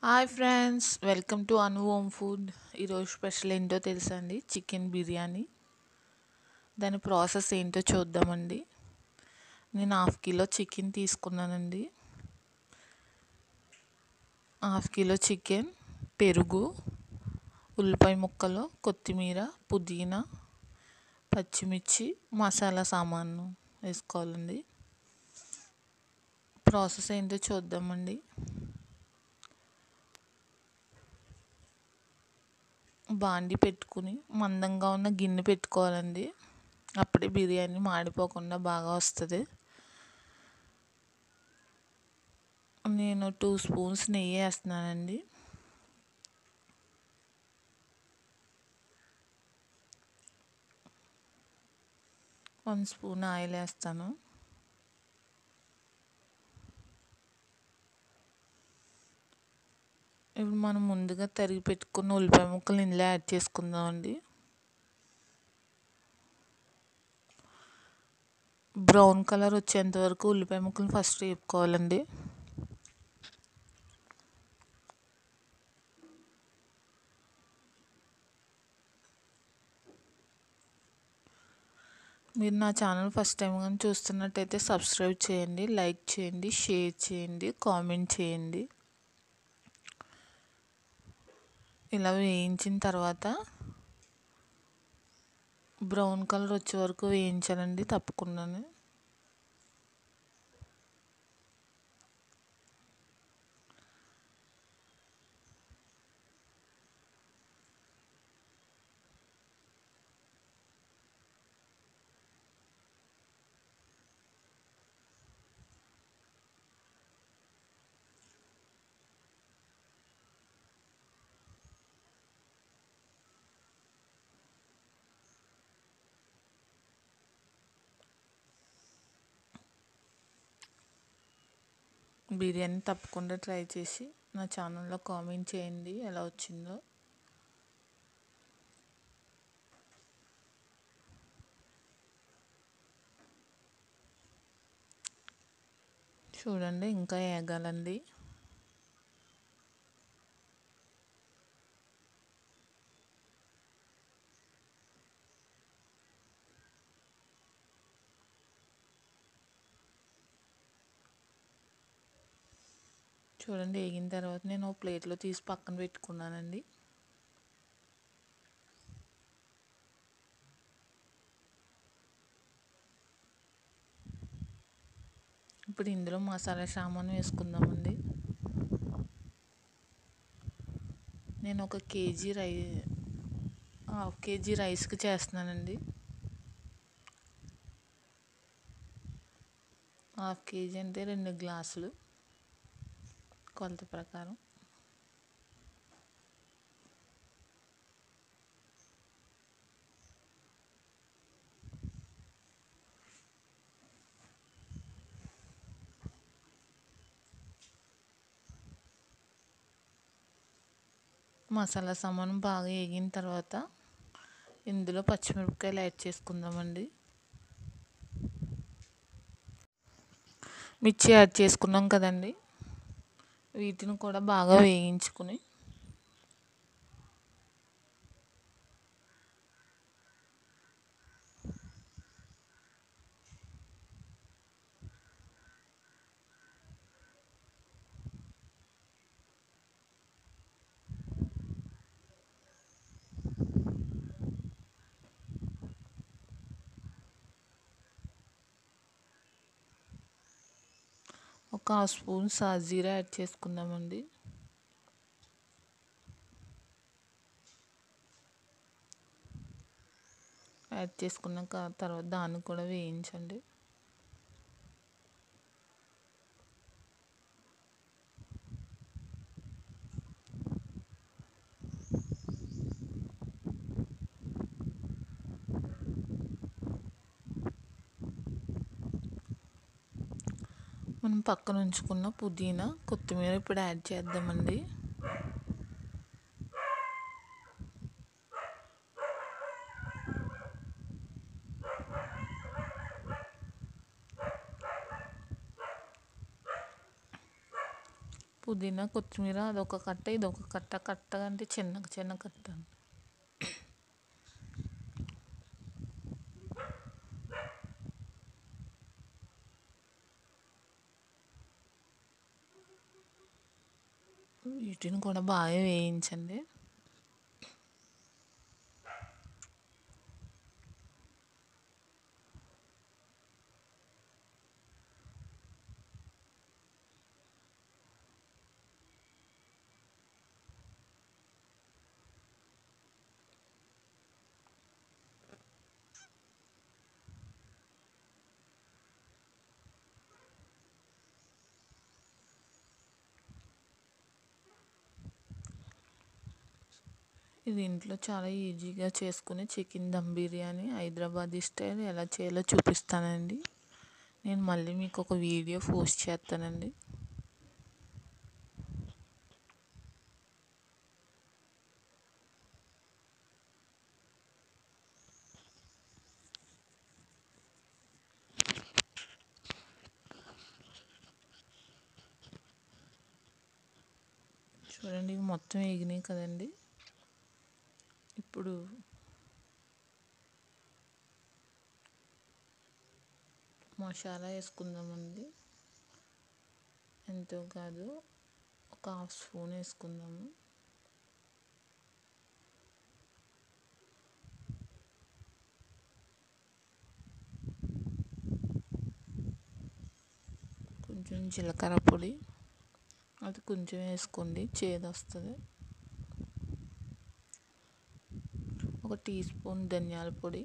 hi friends welcome to Anu home food ఈరోజు special ఏంటో తెలుసా అండి చికెన్ బిర్యానీ దాని ప్రాసెస్ ఏంటో చూద్దామండి నేను హాఫ్ కిలో చికెన్ తీసుకున్నానండి హాఫ్ కిలో చికెన్ పెరుగు ఉల్లిపాయ ముక్కలు కొత్తిమీర పుదీనా పచ్చిమిర్చి మసాలా సామాను వేసుకోవాలండి ప్రాసెస్ ఏంటో చూద్దామండి బాండి పెట్టుకుని మందంగా ఉన్న గిన్నె పెట్టుకోవాలండి అప్పుడే బిర్యానీ మాడిపోకుండా బాగా వస్తుంది నేను టూ స్పూన్స్ నెయ్యి వేస్తున్నానండి వన్ స్పూన్ ఆయిల్ వేస్తాను ఇప్పుడు మనం ముందుగా తరిగి పెట్టుకున్న ఉల్లిపాయ ముక్కలు ఇందులో యాడ్ చేసుకుందామండి బ్రౌన్ కలర్ వచ్చేంత వరకు ఉల్లిపాయ ముక్కలు ఫస్ట్ వేపుకోవాలండి మీరు నా ఛానల్ ఫస్ట్ టైం కానీ చూస్తున్నట్టయితే సబ్స్క్రైబ్ చేయండి లైక్ చేయండి షేర్ చేయండి కామెంట్ చేయండి ఇలా వేయించిన తర్వాత బ్రౌన్ కలర్ వచ్చే వరకు వేయించాలండి తప్పకుండానే బిర్యానీ తప్పకుండా ట్రై చేసి నా ఛానల్లో కామెంట్ చేయండి ఎలా వచ్చిందో చూడండి ఇంకా ఏగాలండి చూడండి వేగిన తర్వాత నేను ప్లేట్లో తీసి పక్కన పెట్టుకున్నానండి ఇప్పుడు ఇందులో మసాలా సామాను వేసుకుందామండి నేను ఒక కేజీ రై హాఫ్ కేజీ రైస్కి చేస్తున్నానండి హాఫ్ కేజీ అంటే రెండు గ్లాసులు కొలత ప్రకారం మసాలా సామాను బాగా వేగిన తర్వాత ఇందులో పచ్చిమిరపకాయలు యాడ్ చేసుకుందామండి మిర్చి యాడ్ చేసుకున్నాం కదండి వీటిని కూడా బాగా వేయించుకుని ఒక హాఫ్ స్పూన్ సాజీరా యాడ్ చేసుకుందామండి యాడ్ చేసుకున్నాక తర్వాత దాన్ని కూడా వేయించండి మనం పక్కన ఉంచుకున్న పుదీనా కొత్తిమీర ఇప్పుడు యాడ్ చేద్దామండి పుదీనా పుదీనా కొత్తిమీర అదొక కట్ట ఇదొక కట్ట కట్ట అంటే చిన్న చిన్న కట్ట వీటిని కూడా బాగా వేయించండి ఇది ఇంట్లో చాలా ఈజీగా చేసుకునే చికెన్ దమ్ బిర్యానీ హైదరాబాదీ స్టైల్ ఎలా చేయాలో చూపిస్తానండి నేను మళ్ళీ మీకు ఒక వీడియో పోస్ట్ చేస్తానండి చూడండి ఇవి మొత్తం వేగినాయి కదండి ఇప్పుడు మసాలా వేసుకుందామండి ఎంతో కాదు ఒక హాఫ్ స్పూన్ వేసుకుందాము కొంచెం జీలకర్ర పొడి అది కొంచెం వేసుకోండి చేదు వస్తుంది ఒక టీ స్పూన్ ధనియాల పొడి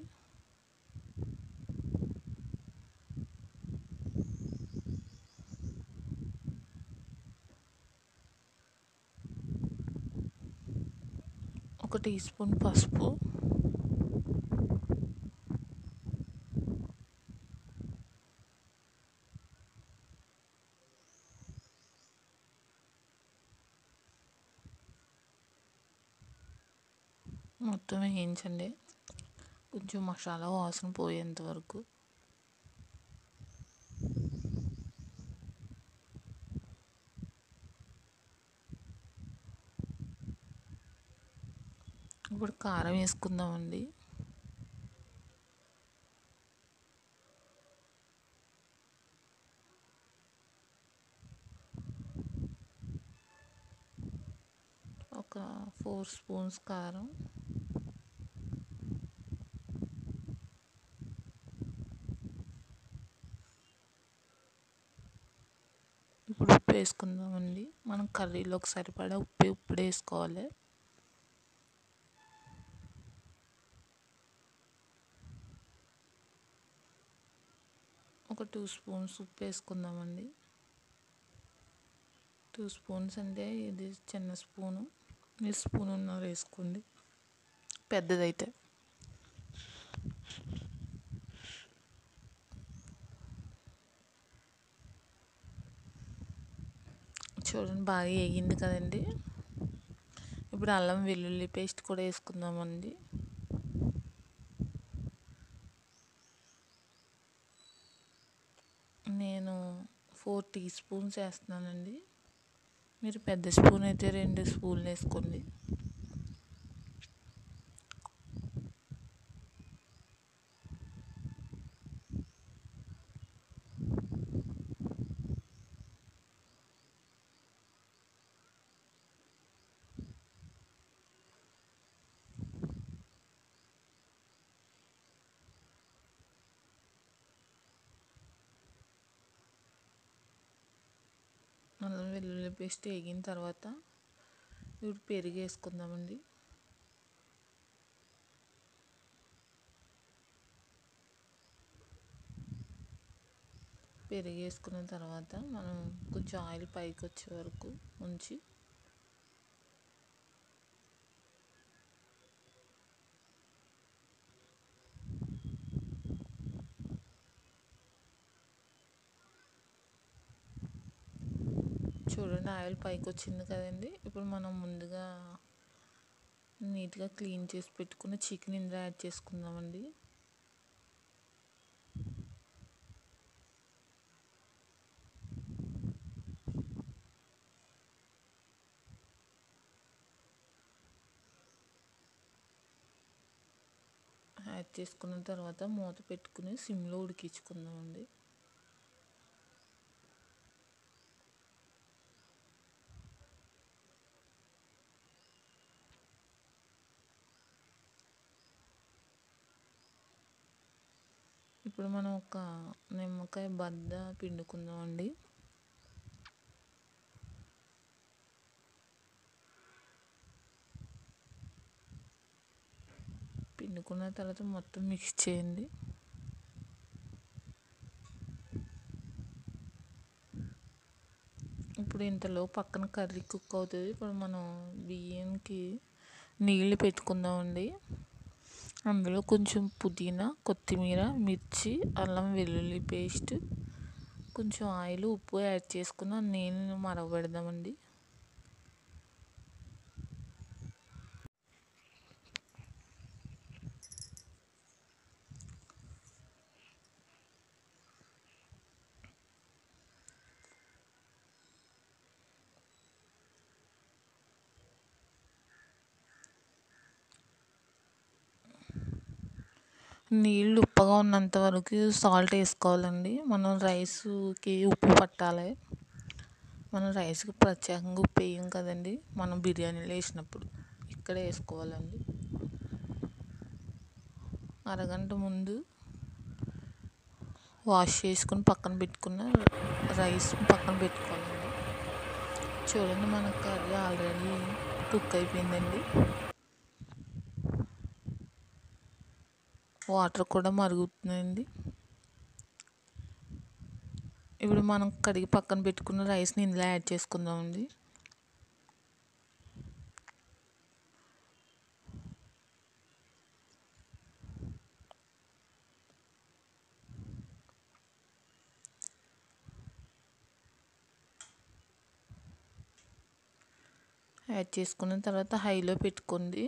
ఒక టీ స్పూన్ పసుపు మొత్తం వేయించండి కొంచెం మసాలా వాసన పోయేంత వరకు ఇప్పుడు కారం వేసుకుందామండి ఒక ఫోర్ స్పూన్స్ కారం ఇప్పుడు ఉప్పు వేసుకుందామండి మనం కర్రీలోకి సరిపడా ఉప్పు ఇప్పుడు వేసుకోవాలి ఒక టూ స్పూన్స్ ఉప్పు వేసుకుందామండి టూ స్పూన్స్ అంటే ఇది చిన్న స్పూను మీరు స్పూన్ ఉన్నది వేసుకోండి పెద్దదైతే చూడండి బాగా వేగింది కదండి ఇప్పుడు అల్లం వెల్లుల్లి పేస్ట్ కూడా వేసుకుందామండి నేను ఫోర్ టీ స్పూన్స్ వేస్తున్నానండి మీరు పెద్ద స్పూన్ అయితే రెండు స్పూన్లు వేసుకోండి అల్లం వెల్లుల్లి పేస్ట్ వేగిన తర్వాత ఇప్పుడు పెరుగు వేసుకుందామండి పెరుగు వేసుకున్న తర్వాత మనం కొంచెం ఆయిల్ పైకి వచ్చే వరకు ఉంచి చూడండి ఆయిల్ పైకి వచ్చింది కదండి ఇప్పుడు మనం ముందుగా నీట్గా క్లీన్ చేసి పెట్టుకున్న చికెన్ ఇందులో యాడ్ చేసుకుందామండి యాడ్ చేసుకున్న తర్వాత మూత పెట్టుకుని సిమ్లో ఉడికించుకుందామండి ఇప్పుడు మనం ఒక నిమ్మకాయ బద్ద పిండుకుందామండి పిండుకున్న తర్వాత మొత్తం మిక్స్ చేయండి ఇప్పుడు ఇంతలో పక్కన కర్రీ కుక్ అవుతుంది ఇప్పుడు మనం బియ్యంకి నీళ్ళు పెట్టుకుందామండి అందులో కొంచెం పుదీనా కొత్తిమీర మిర్చి అల్లం వెల్లుల్లి పేస్ట్ కొంచెం ఆయిల్ ఉప్పు యాడ్ చేసుకుని నీళ్ళని మరగబెడదామండి నీళ్ళు ఉప్పగా ఉన్నంత వరకు సాల్ట్ వేసుకోవాలండి మనం రైస్కి ఉప్పు పట్టాలి మనం రైస్కి ప్రత్యేకంగా ఉప్పు వేయం కదండి మనం బిర్యానీలో వేసినప్పుడు ఇక్కడ వేసుకోవాలండి అరగంట ముందు వాష్ చేసుకుని పక్కన పెట్టుకున్న రైస్ పక్కన పెట్టుకోవాలండి చూడండి మన కర్రీ ఆల్రెడీ కుక్ అయిపోయిందండి వాటర్ కూడా మరుగుతున్నాయండి ఇప్పుడు మనం కడిగి పక్కన పెట్టుకున్న రైస్ని ఇందులో యాడ్ చేసుకుందామండి యాడ్ చేసుకున్న తర్వాత హైలో పెట్టుకోండి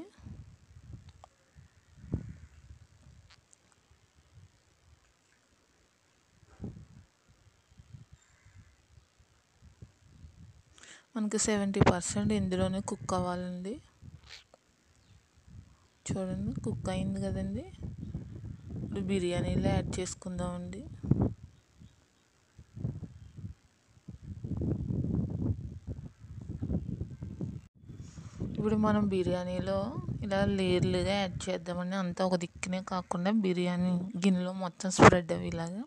మనకి సెవెంటీ పర్సెంట్ ఇందులోనే కుక్ అవ్వాలండి చూడండి కుక్ అయింది కదండి ఇప్పుడు బిర్యానీలో యాడ్ చేసుకుందామండి ఇప్పుడు మనం బిర్యానీలో ఇలా లేయర్లుగా యాడ్ చేద్దామండి అంతా ఒక దిక్కునే కాకుండా బిర్యానీ గిన్నెలో మొత్తం స్ప్రెడ్ అవి ఇలాగా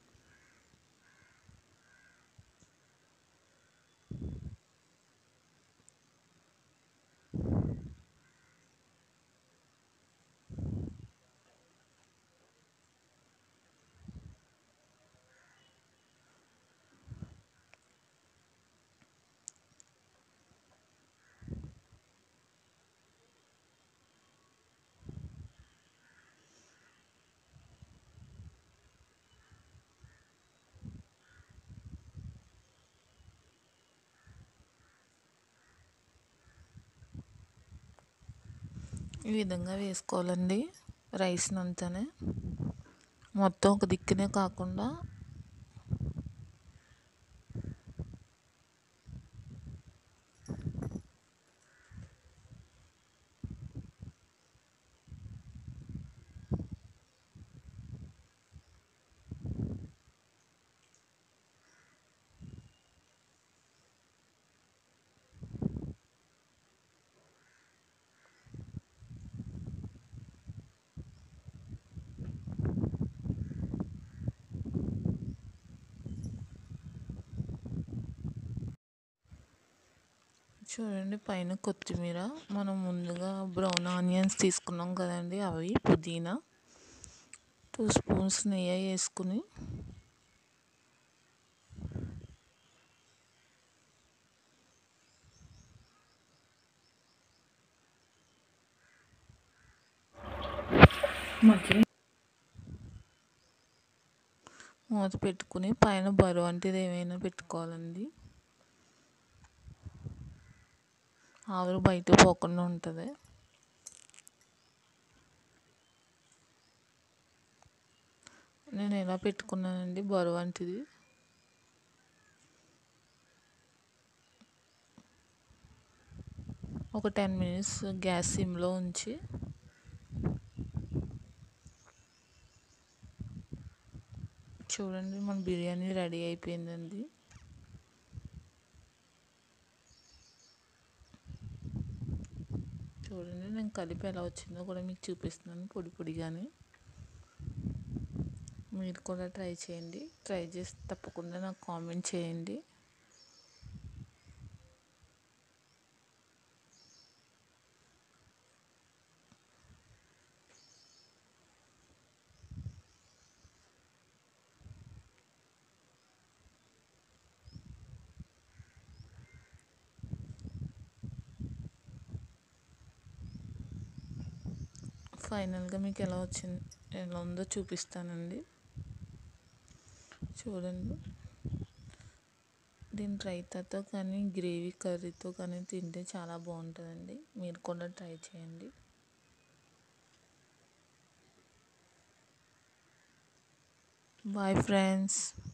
ఈ విధంగా వేసుకోవాలండి రైస్ని అంతానే మొత్తం ఒక దిక్కునే కాకుండా చూడండి పైన కొత్తిమీర మనం ముందుగా బ్రౌన్ ఆనియన్స్ తీసుకున్నాం కదండి అవి పుదీనా టూ స్పూన్స్ నెయ్యి వేసుకుని మూత పెట్టుకుని పైన బరువు వంటిది ఏమైనా పెట్టుకోవాలండి ఆవిరి బయట పోకుండా ఉంటుంది నేను ఎలా పెట్టుకున్నానండి బరువు వంటిది ఒక టెన్ మినిట్స్ గ్యాస్ సిమ్లో ఉంచి చూడండి మన బిర్యానీ రెడీ అయిపోయిందండి చూడండి నేను కలిపి ఎలా వచ్చిందో కూడా మీకు చూపిస్తున్నాను పొడి పొడిగానే మీరు కూడా ట్రై చేయండి ట్రై చేసి తప్పకుండా నాకు కామెంట్ చేయండి ఫైనల్గా మీకు ఎలా వచ్చింది ఎలా ఉందో చూపిస్తానండి చూడండి దీని రైతాతో కానీ గ్రేవీ కర్రీతో కానీ తింటే చాలా బాగుంటుందండి మీరు కూడా ట్రై చేయండి బాయ్ ఫ్రెండ్స్